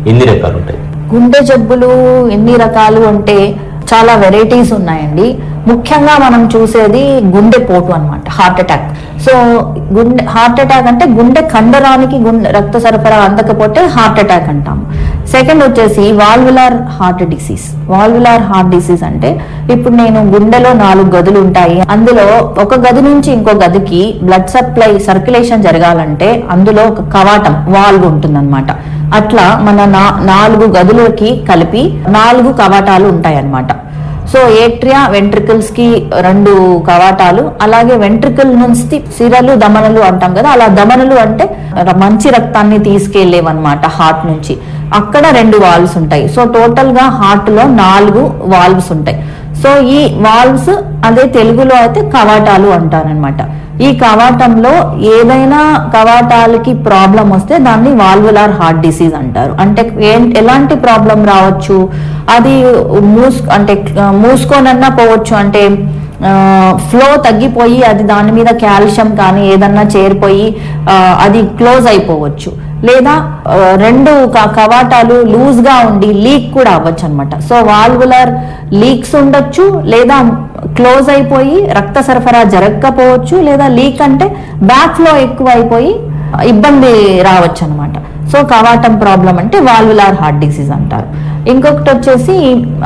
ఎన్ని రకాలు ఉంటాయి గుండె జబ్బులు ఎన్ని రకాలు అంటే చాలా వెరైటీస్ ఉన్నాయండి ముఖ్యంగా మనం చూసేది గుండె పోటు అన్నమాట హార్ట్ అటాక్ సో గుండె హార్ట్ అటాక్ అంటే గుండె కండరానికి గుండె రక్త సరఫరా అందకపోతే హార్ట్ అటాక్ అంటాము సెకండ్ వచ్చేసి valvular heart disease valvular heart disease అంటే ఇప్పుడు నేను గుండెలో నాలుగు గదులు ఉంటాయి అందులో ఒక గది నుంచి ఇంకో గదికి బ్లడ్ సప్లై సర్క్యులేషన్ జరగాలంటే అందులో ఒక కవాటం వాల్వ్ ఉంటుందన్నమాట అట్లా మన నా- నాలుగు గదులకి కలిపి నాలుగు కవాటాలు ఉంటాయన్నమాట సో ఏట్రియా వెంట్రికల్స్ కి రెండు కవాటాలు అలాగే వెంట్రికల్ నుంచి సిరలు దమనలు అంటాం కదా అలా దమనలు అంటే ర- మంచి రక్తాన్ని తీసుకెళ్లేవన్నమాట హార్ట్ నుంచి అక్కడ రెండు వాల్వ్స్ ఉంటాయి సో టోటల్ గా హార్ట్ లో నాలుగు వాల్వ్స్ ఉంటాయి సో ఈ వాల్వ్స్ అదే తెలుగులో అయితే కవాటాలు అంటారనమాట ఈ కవాటంలో ఏదైనా కవాటాలకి ప్రాబ్లం వస్తే దాన్ని వాల్వులార్ హార్ట్ డిసీజ్ అంటారు అంటే ఏం- ఎలాంటి ప్రాబ్లం రావచ్చు అది మూస్ అంటే ఆ, మూసుకోనన్నా పోవచ్చు అంటే ఫ్లో తగ్గిపోయి అది దాని మీద కాల్షియం కానీ ఏదన్నా చేరిపోయి ఆ, అది క్లోజ్ అయిపోవచ్చు లేదా ఆ, రెండు క- కవాటాలు లూజ్ గా ఉండి లీక్ కూడా అవ్వచ్చు అనమాట సో వాల్వులర్ లీక్స్ ఉండొచ్చు లేదా క్లోజ్ అయిపోయి రక్త సరఫరా జరగకపోవచ్చు లేదా లీక్ అంటే బ్యాక్ ఫ్లో ఎక్కువ అయిపోయి ఇబ్బంది రావచ్చు అనమాట సో కవాటం ప్రాబ్లం అంటే వాల్వులార్ హార్ట్ డిసీజ్ అంటారు ఇంకొకటి వచ్చేసి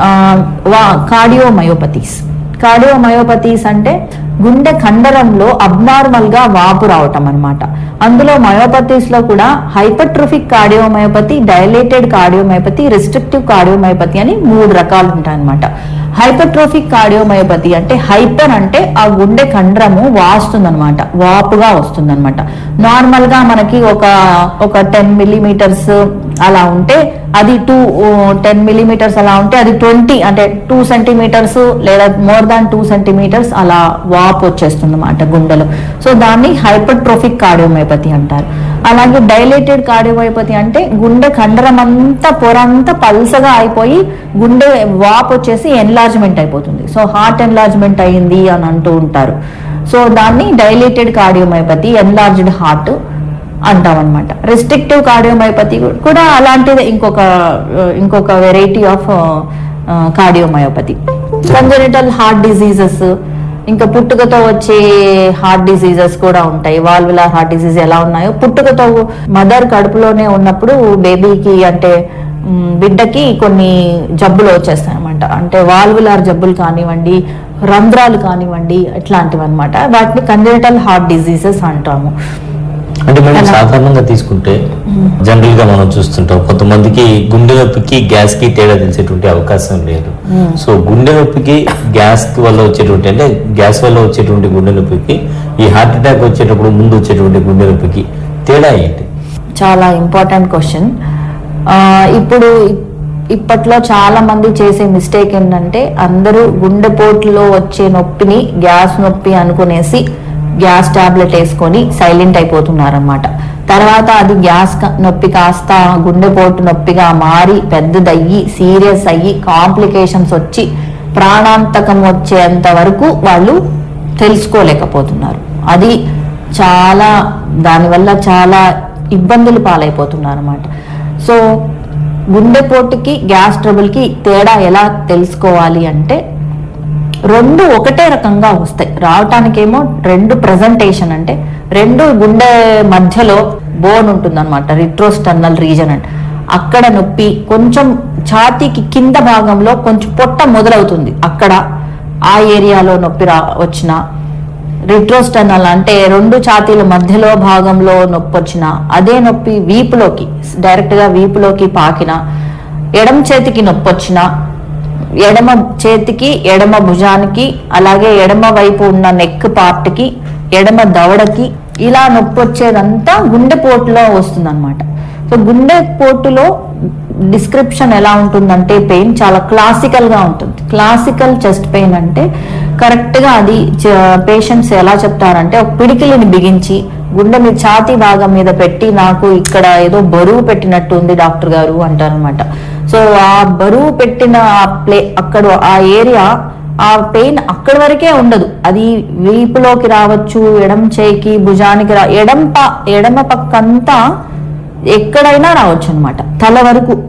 కార్డియోమయోపతీస్ కార్డియోమయోపతీస్ అంటే గుండె కండరంలో అబ్నార్మల్ గా వాపు రావటం అన్నమాట అందులో మయోపతీస్ లో కూడా hypertrophic cardiomyopathy dilated cardiomyopathy restrictive cardiomyopathy అని మూడు రకాలు ఉంటాయన్నమాట హైపర్ట్రోఫిక్ కార్డియోమయోపతి అంటే హైపర్ అంటే ఆ గుండె కండరము వాస్తుందన్నమాట వాపుగా వస్తుందన్నమాట నార్మల్ గా మనకి ఒక ఒక టెన్ మిల్లీమీటర్స్ అలా ఉంటే అది టూ టెన్ మిల్లీమీటర్స్ అలా ఉంటే అది ట్వంటీ అంటే టూ సెంటీమీటర్స్ లేదా మోర్ దాన్ టూ సెంటీమీటర్స్ అలా వాపు వచ్చేస్తుంది అన్నమాట గుండెలో సో దాన్ని హైపర్ట్రోఫిక్ కార్డియోమయోపతి అంటారు అలాగే డైలేటెడ్ కార్డియోమయోపతి అంటే గుండె కండరం అంతా పొర అంతా పల్సగా అయిపోయి గుండె వాపు వచ్చేసి ఎన్లార్జ్మెంట్ అయిపోతుంది సో హార్ట్ ఎన్లార్జ్మెంట్ అయ్యింది అని అంటూ ఉంటారు సో దాన్ని డైలేటెడ్ కార్డియోమయోపతి ఎన్లార్జ్డ్ హార్ట్ అంటాం అనమాట రెస్ట్రిక్టివ్ కార్డియోమయోపతి కూడా అలాంటిదే ఇంకొక ఆ, ఇంకొక variety of cardiomyopathy congenital heart diseases ఇంకా పుట్టుకతో వచ్చే హార్ట్ డిసీజెస్ కూడా ఉంటాయి వాల్వులార్ హార్ట్ డిసీజ్ ఎలా ఉన్నాయో పుట్టుకతో మదర్ కడుపులోనే ఉన్నప్పుడు బేబీకి అంటే మ్, బిడ్డకి కొన్ని జబ్బులు వచ్చేస్తాయి అనమాట అంటే వాల్వులార్ జబ్బులు కానివ్వండి రంధ్రాలు కానివ్వండి ఇట్లాంటివి అనమాట వాటిని కంజనిటల్ హార్ట్ డిసీజెస్ అంటాము అంటే మనం అలా. సాధారణంగా తీసుకుంటే జనరల్ గా మనం చూస్తుంటాం కొంతమందికి గుండె నొప్పికి గ్యాస్ కి తేడా తెలిసేటువంటి అవకాశం లేదు సో గుండె నొప్పికి గ్యాస్ వల్ల వచ్చేటువంటి అంటే గ్యాస్ వల్ల వచ్చేటువంటి గుండె నొప్పికి ఈ హార్ట్ అటాక్ వచ్చేటప్పుడు ముందు వచ్చేటువంటి గుండె నొప్పికి తేడా ఏంటి చాలా ఇంపార్టెంట్ క్వశ్చన్ ఇప్పుడు ఇప్పట్లో చాలా మంది చేసే మిస్టేక్ ఏంటంటే అందరూ గుండెపోటులో వచ్చే నొప్పిని గ్యాస్ నొప్పి అనుకునేసి గ్యాస్ టాబ్లెట్ వేసుకొని సైలెంట్ అయిపోతున్నారన్నమాట తర్వాత అది గ్యాస్ క- నొప్పి కాస్త గుండెపోటు నొప్పిగా మారి పెద్దదయ్యి సీరియస్ అయ్యి కాంప్లికేషన్స్ వచ్చి ప్రాణాంతకం వచ్చేంత వరకు వాళ్ళు తెలుసుకోలేకపోతున్నారు అది చాలా దానివల్ల చాలా ఇబ్బందులు పాలైపోతున్నారు అనమాట సో గుండెపోటుకి గ్యాస్ ట్రబుల్కి తేడా ఎలా తెలుసుకోవాలి అంటే రెండు ఒకటే రకంగా వస్తాయి రావటానికేమో రెండు ప్రజెంటేషన్ అంటే రెండు గుండె మధ్యలో బోన్ ఉంటుంది అనమాట రిట్రోస్టర్నల్ రీజన్ అంటే అక్కడ నొప్పి కొంచెం ఛాతీకి కింద భాగంలో కొంచెం పొట్ట మొదలవుతుంది అక్కడ ఆ ఏరియాలో నొప్పి రా వచ్చిన రిట్రోస్టర్నల్ అంటే రెండు ఛాతీల మధ్యలో భాగంలో నొప్పి వచ్చిన అదే నొప్పి వీపులోకి డైరెక్ట్ గా వీపులోకి పాకిన ఎడమ చేతికి నొప్పి వచ్చిన ఎడమ చేతికి ఎడమ భుజానికి అలాగే ఎడమ వైపు ఉన్న నెక్ పార్ట్కి ఎడమ దవడకి ఇలా నొప్పి వచ్చేదంతా గుండెపోటులో వస్తుంది అనమాట సో గుండెపోటులో డిస్క్రిప్షన్ ఎలా ఉంటుందంటే పెయిన్ చాలా క్లాసికల్ గా ఉంటుంది క్లాసికల్ చెస్ట్ పెయిన్ అంటే కరెక్ట్ గా అది పేషెంట్స్ ఎలా చెప్తారంటే ఒక పిడికిలిని బిగించి గుండె మీ ఛాతీ భాగం మీద పెట్టి నాకు ఇక్కడ ఏదో బరువు పెట్టినట్టు ఉంది డాక్టర్ గారు అంటారనమాట సో ఆ బరువు పెట్టిన ఆ ప్లే అక్కడ ఆ ఏరియా ఆ పెయిన్ అక్కడి వరకే ఉండదు అది వీపులోకి రావచ్చు ఎడం చేయికి భుజానికి రా ఎడం ప ఎడమ పక్కంతా ఎక్కడైనా రావచ్చు అనమాట తల వరకు